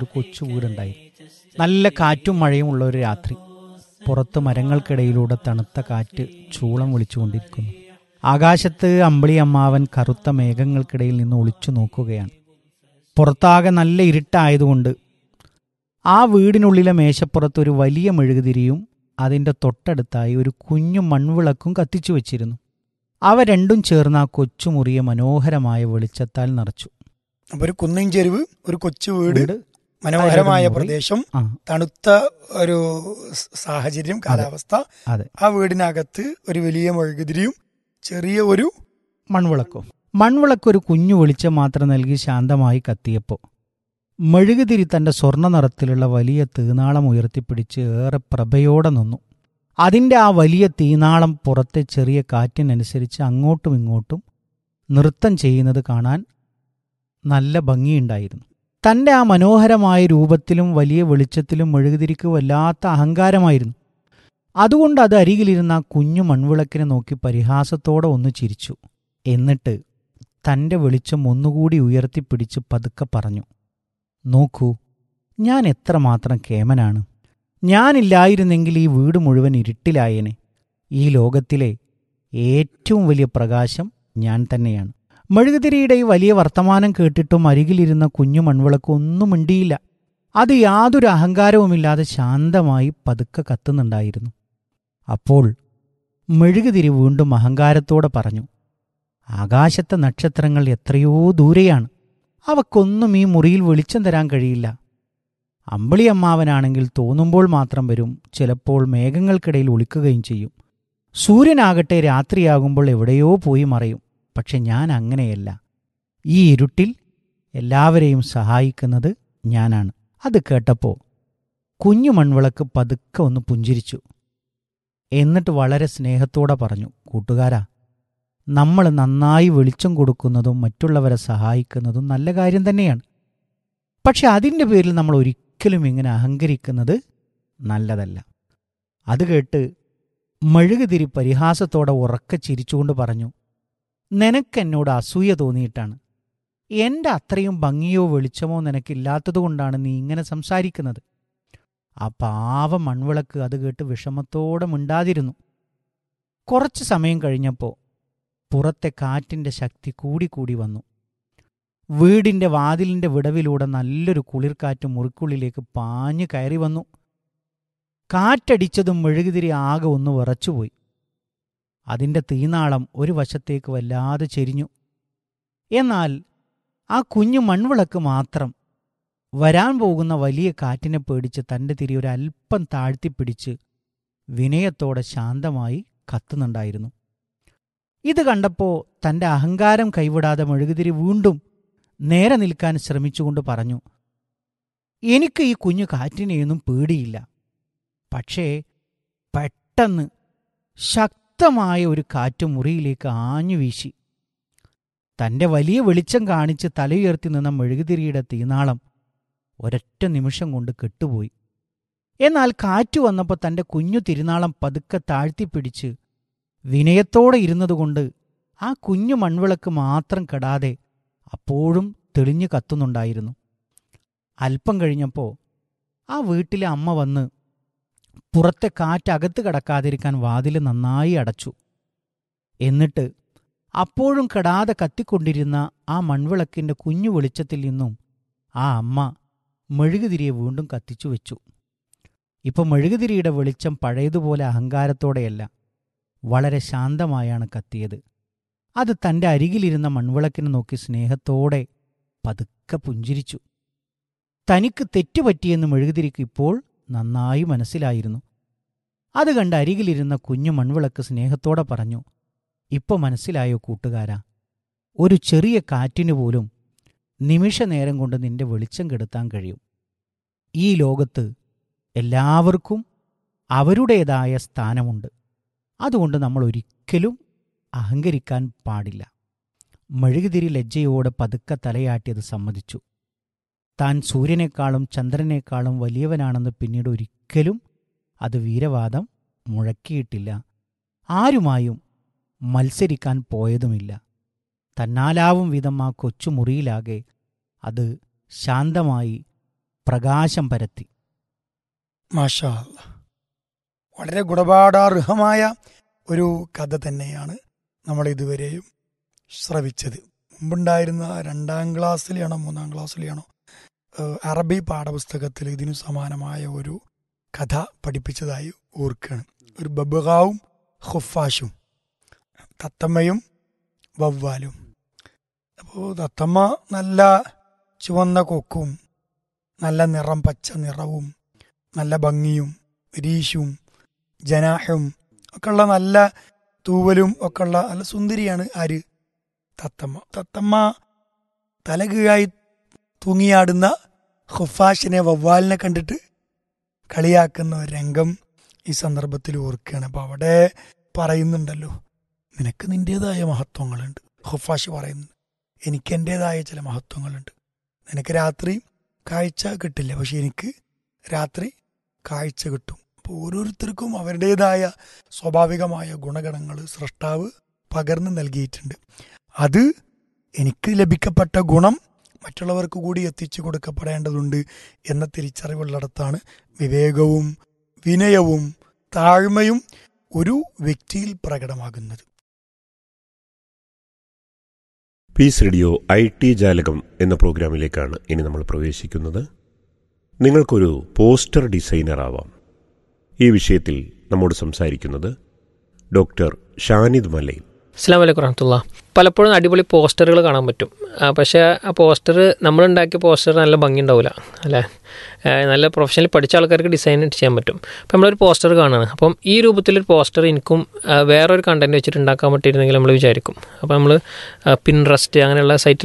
ഒരു കൊച്ചു വീടുണ്ടായി നല്ല കാറ്റും മഴയും ഉള്ള ഒരു രാത്രി പുറത്ത് മരങ്ങൾക്കിടയിലൂടെ തണുത്ത കാറ്റ് ചൂളം വിളിച്ചുകൊണ്ടിരിക്കുന്നു ആകാശത്ത് അമ്പിളി അമ്മാവൻ കറുത്ത മേഘങ്ങൾക്കിടയിൽ നിന്ന് ഒളിച്ചു നോക്കുകയാണ് പുറത്താകെ നല്ല ഇരുട്ടായതുകൊണ്ട് ആ വീടിനുള്ളിലെ മേശപ്പുറത്ത് ഒരു വലിയ മെഴുകുതിരിയും അതിൻ്റെ തൊട്ടടുത്തായി ഒരു കുഞ്ഞു മൺവിളക്കും കത്തിച്ചു വച്ചിരുന്നു അവ രണ്ടും ചേർന്ന് ആ കൊച്ചുമുറിയെ മനോഹരമായ വെളിച്ചത്താൽ നിറച്ചു അപ്പൊ ഒരു കുന്നിൻ ചെരുവ് ഒരു കൊച്ചു വീട് വീട് മനോഹരമായ മുറി. പ്രദേശം ആ തണുത്ത ഒരു സ- സാഹചര്യം കാലാവസ്ഥ അതെ ആ വീടിനകത്ത് ഒരു വലിയ മെഴുകുതിരിയും ചെറിയ ഒരു മൺവിളക്കോ മൺവിളക്ക് ഒരു കുഞ്ഞു വെളിച്ചം മാത്രം നൽകി ശാന്തമായി കത്തിയപ്പോൾ മെഴുകുതിരി തന്റെ സ്വർണ്ണ നിറത്തിലുള്ള വലിയ തീനാളം ഉയർത്തിപ്പിടിച്ച് ഏറെ പ്രഭയോടെ നിന്നു അതിന്റെ ആ വലിയ തീനാളം പുറത്തെ ചെറിയ കാറ്റിനനുസരിച്ച് അങ്ങോട്ടും ഇങ്ങോട്ടും നൃത്തം ചെയ്യുന്നത് കാണാൻ നല്ല ഭംഗിയുണ്ടായിരുന്നു തന്റെ ആ മനോഹരമായ രൂപത്തിലും വലിയ വെളിച്ചത്തിലും മെഴുകുതിരിക്ക് വല്ലാത്ത അഹങ്കാരമായിരുന്നു അതുകൊണ്ട് അത് അരികിലിരുന്ന ആ കുഞ്ഞു മൺവിളക്കിനെ നോക്കി പരിഹാസത്തോടെ ഒന്ന് ചിരിച്ചു എന്നിട്ട് തന്റെ വെളിച്ചം ഒന്നുകൂടി ഉയർത്തിപ്പിടിച്ച് പതുക്കെ പറഞ്ഞു നോക്കൂ ഞാൻ എത്രമാത്രം കേമനാണ് ഞാനില്ലായിരുന്നെങ്കിൽ ഈ വീട് മുഴുവൻ ഇരുട്ടിലായേനെ ഈ ലോകത്തിലെ ഏറ്റവും വലിയ പ്രകാശം ഞാൻ തന്നെയാണ് മെഴുകുതിരിയുടെ ഈ വലിയ വർത്തമാനം കേട്ടിട്ടും അരികിലിരുന്ന കുഞ്ഞു മൺവിളക്ക് ഒന്നും മിണ്ടിയില്ല അത് യാതൊരു അഹങ്കാരവുമില്ലാതെ ശാന്തമായി പതുക്കെ കത്തുന്നുണ്ടായിരുന്നു അപ്പോൾ മെഴുകുതിരി വീണ്ടും അഹങ്കാരത്തോടെ പറഞ്ഞു ആകാശത്തെ നക്ഷത്രങ്ങൾ എത്രയോ ദൂരെയാണ് അവക്കൊന്നും ഈ മുറിയിൽ വെളിച്ചം തരാൻ കഴിയില്ല അമ്പിളിയമ്മാവനാണെങ്കിൽ തോന്നുമ്പോൾ മാത്രം വരും ചിലപ്പോൾ മേഘങ്ങൾക്കിടയിൽ ഒളിക്കുകയും ചെയ്യും സൂര്യനാകട്ടെ രാത്രിയാകുമ്പോൾ എവിടെയോ പോയി മറയും പക്ഷെ ഞാൻ അങ്ങനെയല്ല ഈ ഇരുട്ടിൽ എല്ലാവരെയും സഹായിക്കുന്നത് ഞാനാണ് അത് കേട്ടപ്പോൾ കുഞ്ഞു മൺവിളക്ക് പതുക്കെ ഒന്ന് പുഞ്ചിരിച്ചു എന്നിട്ട് വളരെ സ്നേഹത്തോടെ പറഞ്ഞു കൂട്ടുകാരാ നമ്മൾ നന്നായി വെളിച്ചം കൊടുക്കുന്നതും മറ്റുള്ളവരെ സഹായിക്കുന്നതും നല്ല കാര്യം തന്നെയാണ് പക്ഷെ അതിൻ്റെ പേരിൽ നമ്മൾ ഒരിക്കലും ഇങ്ങനെ അഹങ്കരിക്കുന്നത് നല്ലതല്ല അത് കേട്ട് മെഴുകുതിരി പരിഹാസത്തോടെ ഉറക്കെ ചിരിച്ചുകൊണ്ട് പറഞ്ഞു നിനക്കെന്നോട് അസൂയ തോന്നിയിട്ടാണ് എൻ്റെ അത്രയും ഭംഗിയോ വെളിച്ചമോ നിനക്കില്ലാത്തതുകൊണ്ടാണ് നീ ഇങ്ങനെ സംസാരിക്കുന്നത് ആ പാവ മൺവിളക്ക് അത് കേട്ട് വിഷമത്തോടെ മിണ്ടാതിരുന്നു കുറച്ച് സമയം കഴിഞ്ഞപ്പോൾ പുറത്തെ കാറ്റിന്റെ ശക്തി കൂടിക്കൂടി വന്നു വീടിന്റെ വാതിലിന്റെ വിടവിലൂടെ നല്ലൊരു കുളിർക്കാറ്റ് മുറിക്കുള്ളിലേക്ക് പാഞ്ഞു കയറി വന്നു കാറ്റടിച്ചതും മെഴുകുതിരി ആകെ ഒന്ന് വിറച്ചുപോയി അതിന്റെ തീനാളം ഒരു വശത്തേക്ക് വല്ലാതെ ചെരിഞ്ഞു എന്നാൽ ആ കുഞ്ഞു മൺവിളക്ക് മാത്രം വരാൻ പോകുന്ന വലിയ കാറ്റിനെ പേടിച്ച് തന്റെ തിരി ഒരു അല്പം താഴ്ത്തിപ്പിടിച്ച് വിനയത്തോടെ ശാന്തമായി കത്തുന്നുണ്ടായിരുന്നു ഇത് കണ്ടപ്പോ തന്റെ അഹങ്കാരം കൈവിടാതെ മെഴുകുതിരി വീണ്ടും നേരെ നിൽക്കാൻ ശ്രമിച്ചുകൊണ്ട് പറഞ്ഞു എനിക്ക് ഈ കുഞ്ഞു കാറ്റിനെയൊന്നും പേടിയില്ല പക്ഷേ പെട്ടെന്ന് ശക്തമായ ഒരു കാറ്റ് മുറിയിലേക്ക് ആഞ്ഞു വീശി തന്റെ വലിയ വെളിച്ചം കാണിച്ച് തലയുയർത്തി നിന്ന മെഴുകുതിരിയുടെ തീനാളം ഒരൊറ്റ നിമിഷം കൊണ്ട് കെട്ടുപോയി എന്നാൽ കാറ്റ് വന്നപ്പോൾ തന്റെ കുഞ്ഞു തിരുനാളം പതുക്കെ താഴ്ത്തിപ്പിടിച്ച് വിനയത്തോടെ ഇരുന്നതുകൊണ്ട് ആ കുഞ്ഞു മൺവിളക്ക് മാത്രം കെടാതെ അപ്പോഴും തെളിഞ്ഞു കത്തുന്നുണ്ടായിരുന്നു അല്പം കഴിഞ്ഞപ്പോൾ ആ വീട്ടിലെ അമ്മ വന്ന് പുറത്തെ കാറ്റ് അകത്ത് കടക്കാതിരിക്കാൻ വാതിൽ നന്നായി അടച്ചു എന്നിട്ട് അപ്പോഴും കെടാതെ കത്തിക്കൊണ്ടിരുന്ന ആ മൺവിളക്കിന്റെ കുഞ്ഞു വെളിച്ചത്തിൽ നിന്നും ആ അമ്മ മെഴുകുതിരിയെ വീണ്ടും കത്തിച്ചു വെച്ചു ഇപ്പൊ മെഴുകുതിരിയുടെ വെളിച്ചം പഴയതുപോലെ അഹങ്കാരത്തോടെയല്ല വളരെ ശാന്തമായാണ് കത്തിയത് അത് തന്റെ അരികിലിരുന്ന മൺവിളക്കിനെ നോക്കി സ്നേഹത്തോടെ പതുക്കെ പുഞ്ചിരിച്ചു തനിക്ക് തെറ്റുപറ്റിയെന്ന് മെഴുകുതിരിക്ക് ഇപ്പോൾ നന്നായി മനസ്സിലായിരുന്നു അത് കണ്ട് അരികിലിരുന്ന കുഞ്ഞു മൺവിളക്ക് സ്നേഹത്തോടെ പറഞ്ഞു ഇപ്പൊ മനസ്സിലായോ കൂട്ടുകാരാ ഒരു ചെറിയ കാറ്റിനു പോലും നിമിഷനേരം കൊണ്ട് നിന്റെ വെളിച്ചം കെടുത്താൻ കഴിയും ഈ ലോകത്ത് എല്ലാവർക്കും അവരുടേതായ സ്ഥാനമുണ്ട് അതുകൊണ്ട് നമ്മൾ ഒരിക്കലും അഹങ്കരിക്കാൻ പാടില്ല മെഴുകുതിരി ലജ്ജയോടെ പതുക്കെ തലയാട്ടിയത് സമ്മതിച്ചു താൻ സൂര്യനേക്കാളും ചന്ദ്രനേക്കാളും വലിയവനാണെന്ന് പിന്നീട് ഒരിക്കലും അത് വീരവാദം മുഴക്കിയിട്ടില്ല ആരുമായും മത്സരിക്കാൻ പോയതുമില്ല തന്നാലാവും വിധം ആ കൊച്ചുമുറിയിലാകെ അത് ശാന്തമായി പ്രകാശം പരത്തി മാഷാ അല്ലാ. വളരെ ഗുണപാഠാർഹമായ ഒരു കഥ തന്നെയാണ് നമ്മൾ ഇതുവരെയും ശ്രവിച്ചത് മുമ്പുണ്ടായിരുന്ന രണ്ടാം ക്ലാസ്സിലെയാണോ മൂന്നാം ക്ലാസ്സിലെയാണോ ഏഹ് അറബി പാഠപുസ്തകത്തിൽ ഇതിനു സമാനമായ ഒരു കഥ പഠിപ്പിച്ചതായി ഓർക്കുകയാണ് ഒരു ബബുഹാവും ഹുഫാഷും തത്തമ്മയും വവ്വാലും അപ്പോൾ തത്തമ്മ നല്ല ചുവന്ന കൊക്കും നല്ല നിറം പച്ച നിറവും നല്ല ഭംഗിയും രീശും ജനാഹും ഒക്കെയുള്ള നല്ല തൂവലും ഒക്കെയുള്ള നല്ല സുന്ദരിയാണ് ആര് തത്തമ്മ തത്തമ്മ തലകീഴായി തൂങ്ങിയാടുന്ന ഹുഫാഷിനെ വവ്വാലിനെ കണ്ടിട്ട് കളിയാക്കുന്ന ഒരു രംഗം ഈ സന്ദർഭത്തിൽ ഓർക്കുകയാണ് അപ്പോൾ അവിടെ പറയുന്നുണ്ടല്ലോ നിനക്ക് നിൻ്റെതായ മഹത്വങ്ങളുണ്ട് ഹുഫാഷ് പറയുന്നു എനിക്ക് എൻ്റെതായ ചില മഹത്വങ്ങളുണ്ട് നിനക്ക് രാത്രി കാഴ്ച കിട്ടില്ല പക്ഷെ എനിക്ക് രാത്രി കാഴ്ച കിട്ടും അപ്പോൾ ഓരോരുത്തർക്കും അവരുടേതായ സ്വാഭാവികമായ ഗുണഗണങ്ങൾ സൃഷ്ടാവ് പകർന്നു നൽകിയിട്ടുണ്ട് അത് എനിക്ക് ലഭിക്കപ്പെട്ട ഗുണം മറ്റുള്ളവർക്ക് കൂടി എത്തിച്ചു കൊടുക്കപ്പെടേണ്ടതുണ്ട് എന്ന തിരിച്ചറിവുള്ളിടത്താണ് വിവേകവും വിനയവും താഴ്മയും ഒരു വ്യക്തിയിൽ പ്രകടമാകുന്നത് പീസ് റേഡിയോ ഐ ടി ജാലകം എന്ന പ്രോഗ്രാമിലേക്കാണ് ഇനി നമ്മൾ പ്രവേശിക്കുന്നത് നിങ്ങൾക്കൊരു പോസ്റ്റർ ഡിസൈനർ ആവാം ഈ വിഷയത്തിൽ നമ്മോട് സംസാരിക്കുന്നത് ഡോക്ടർ ഷാനിദ് മലയിൽ അസ്സാം വലൈക്കും വറഹമത്തുള്ള പലപ്പോഴും അടിപൊളി പോസ്റ്ററുകൾ കാണാൻ പറ്റും ആ, പക്ഷേ ആ പോസ്റ്റർ നമ്മളുണ്ടാക്കിയ പോസ്റ്റർ നല്ല ഭംഗി ഉണ്ടാവില്ല അല്ലേ ആ, നല്ല പ്രൊഫഷണലി പഠിച്ച ആൾക്കാർക്ക് ഡിസൈൻ ചെയ്യാൻ പറ്റും അപ്പോൾ നമ്മളൊരു പോസ്റ്റർ കാണുകയാണ് അപ്പം ഈ രൂപത്തിലൊരു പോസ്റ്റർ എനിക്കും ആ, വേറൊരു കണ്ടന്റ് വെച്ചിട്ട് ഉണ്ടാക്കാൻ പറ്റിയിരുന്നെങ്കിൽ നമ്മൾ വിചാരിക്കും അപ്പോൾ നമ്മൾ പിൻട്രസ്റ്റ് അങ്ങനെയുള്ള സൈറ്റിൽ